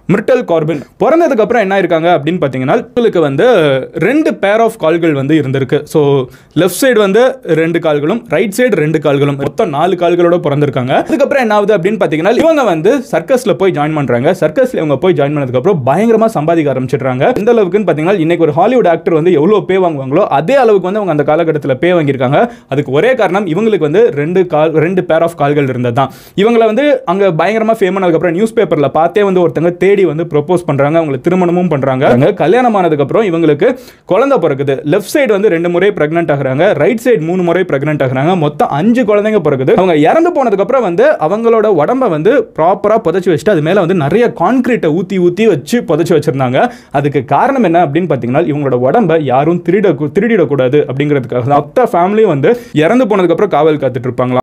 மிர்டல் Corbin பிறந்ததுக்கு அப்புறம் என்ன இருக்காங்க அப்படின்னு பார்த்தீங்கன்னா இவங்களுக்கு வந்து ரெண்டு பேர் ஆஃப் கால்கள் வந்து இருந்திருக்கு ஸோ லெஃப்ட் சைடு வந்து ரெண்டு கால்களும் ரைட் சைடு ரெண்டு கால்களும் மொத்தம் நாலு கால்களோட பிறந்திருக்காங்க அதுக்கப்புறம் என்ன ஆகுது அப்படின்னு பார்த்தீங்கன்னா இவங்க வந்து சர்க்கஸ்ல போய் ஜாயின் பண்றாங்க சர்க்கஸ்ல இவங்க போய் ஜாயின் பண்ணதுக்கு அப்புறம் பயங்கரமா சம்பாதிக்க ஆரம்பிச்சிடுறாங்க எந்த அளவுக்குன்னு பார்த்தீங்கன்னா இன்னைக்கு ஒரு ஹாலிவுட் ஆக்டர் வந்து எவ்வளோ பே வாங்குவாங்களோ அதே அளவுக்கு வந்து அவங்க அந்த காலகட்டத்தில் பே வாங்கியிருக்காங்க அதுக்கு ஒரே காரணம் இவங்களுக்கு வந்து ரெண்டு கால் ரெண்டு பேர் ஆஃப் கால்கள் இருந்தது தான் இவங்களை வந்து அங்கே பயங்கரமாக ஃபேம் ஆனதுக்கப்புறம் நியூஸ் பேப்பரில் பார்த்தே வந்து ஒருத்தங்க தேடி வந்து ப்ரொப்போஸ் பண்ணுறாங்க அவங்களை திருமணமும் பண்ணுறாங்க அங்க கல்யாணம் ஆனதுக்கப்புறம் இவங்களுக்கு குழந்தை பிறக்குது லெஃப்ட் சைடு வந்து ரெண்டு முறை பிரெக்னென்ட் ஆகுறாங்க ரைட் சைடு மூணு முறை பிரெக்னென்ட் ஆகுறாங்க மொத்தம் அஞ்சு குழந்தைங்க பிறகுது அவங்க இறந்து போனதுக்கப்புறம் வந்து அவங்களோட உடம்ப வந்து ப்ராப்பராக புதைச்சி வச்சுட்டு அது மேலே வந்து நிறைய கான்கிரீட்டை ஊற்றி ஊற்றி வச்சு புதைச்சி வச்சிருந்தாங்க அதுக்கு காரணம் என்ன அப்படின்னு பார்த்தீங்கன்னா இவங்களோட உடம்ப யாரும் திருட திருடிடக்கூடாது அப்படிங்கிறதுக்காக தான் மொத்த ஃபேமிலியும் வந்து இறந்து போனதுக்கப்புறம் காவல் காத்துட்டு இருப்பாங்களாம்